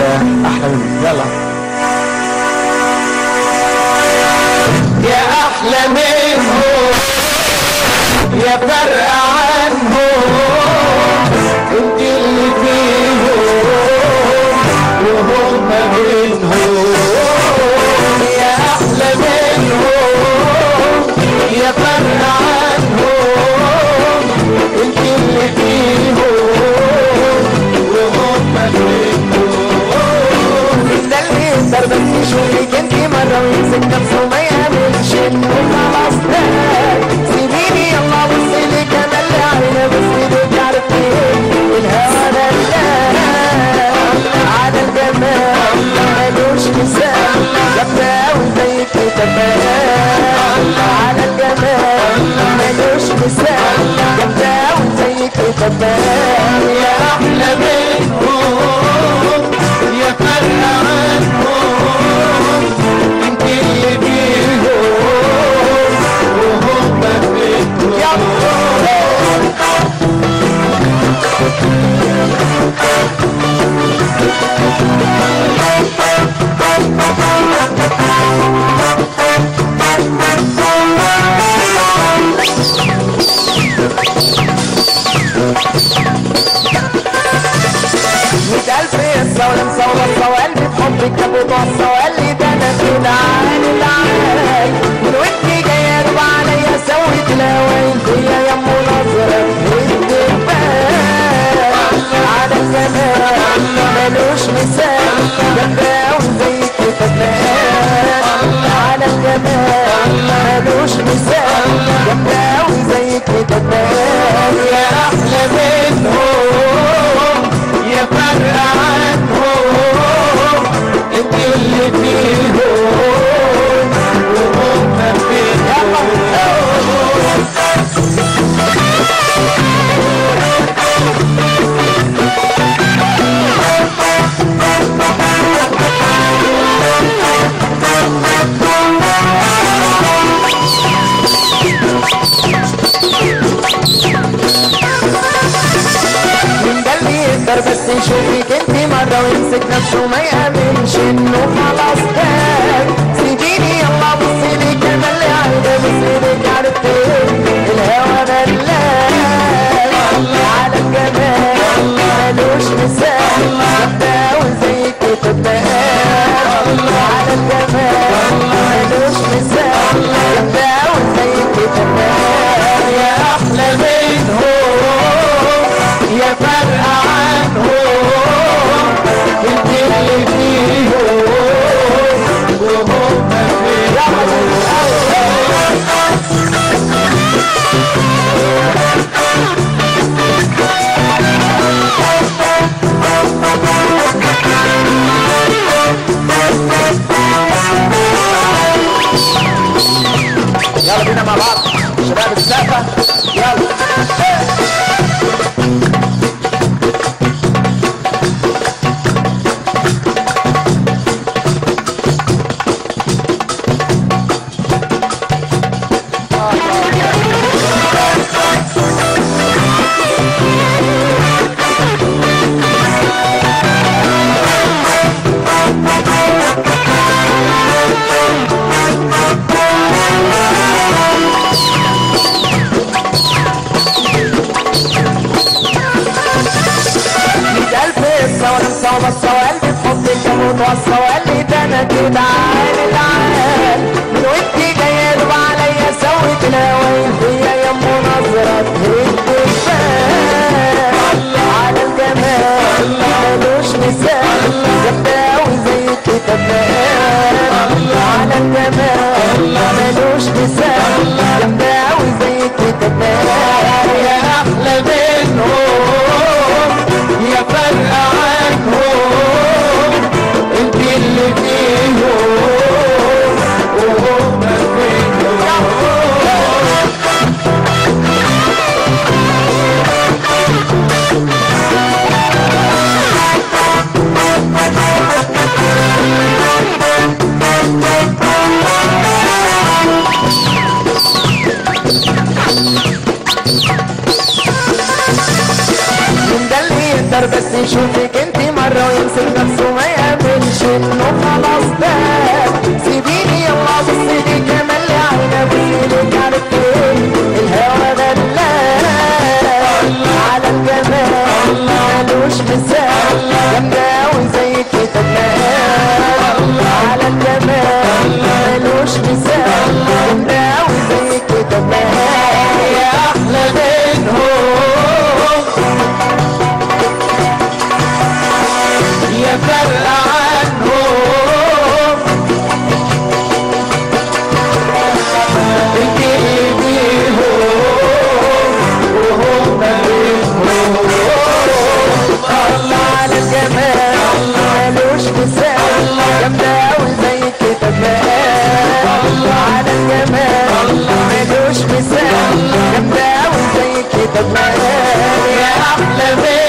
احلى منك يلا يا احلى منهم يا فرق عنهم انت اللي فيهم وهم منهم يا احلى منهم يا فرق عنهم انت اللي فيهم وهم منهم ده اللي يقدر بس يشوفك انت مرة ويمسك نفسه ما يعملش انه خلاص ده سيبيني يلا بص لي كمان لعينه بس ايدك عارف ايه الهوى دلال على الجمال ملوش مثال جبتها وزيك تمام على الجمال ملوش مثال جبتها وزيك تمام يا احلى منهم يا فرق عنهم انت اللي فيهم وهم فيهم مية ألف قصة ولا مصوصة وقلبي بحبك أبو طصة وقال لي ده أنا كده عالي العال من وانتي جاية دوب عليا سويت الهواين فيا يا أم نظرة الدبان على الجمال ملوش مثال جنبها وزيك تبان على الجمال ملوش مثال جنبها وزيك تبان يا احلى منهم يا فرق عنهم انت اللي فيهم وهم فيهم من ده اللي يقدر بس يشوفك انت مرة ويمسك نفسه ما يأمنش انه خلاص كان سيبيني يلا بصي لي كمان اللي عايزة بس ايدك عرفت ايه الهوى دلال على الجمال ملوش مثال جبتها وزيك تبان على الجمال ملوش مثال جبتها وزيك تبان يا احلى منهم يا فرق عنهم انت اللي فيهم وهم يلا بينا مع بعض شباب السقفة يلا مية ألف قصة وأنا مصوصة وقلبي بحبك أموت وصة وقال لي ده أنا كده عال العال من وانتي جاية دوب عليا سويت الهواين فيا يا أم نظرة الدبان على الجمال ملوش مثال جبتها وزيك تبان على الجمال ملوش مثال جبتها وزيك تبان يا احلى منهم يا فرق عنهم انت اللي فيهم وهم فيهم من ده اللي يقدر بس يشوفك انت مرة ويمسك نفسه ما يعملش انه خلاص تاب سيبيني يلا بصي لي كمان لي عينه بصي لي عرفت ايه الهوى دلال على الجمال مالوش مثال جامدة وزي كده جمال على الجمال مالوش مثال جامدة وزي كده جمال يا احلى منهم يا فرق عنهم انت اللي بيهم وهم منهم الله على الجمال مالوش مثال جامدة وزي كده جمال على الجمال مالوش مثال جامدة وزي كده جمال يا احلى منهم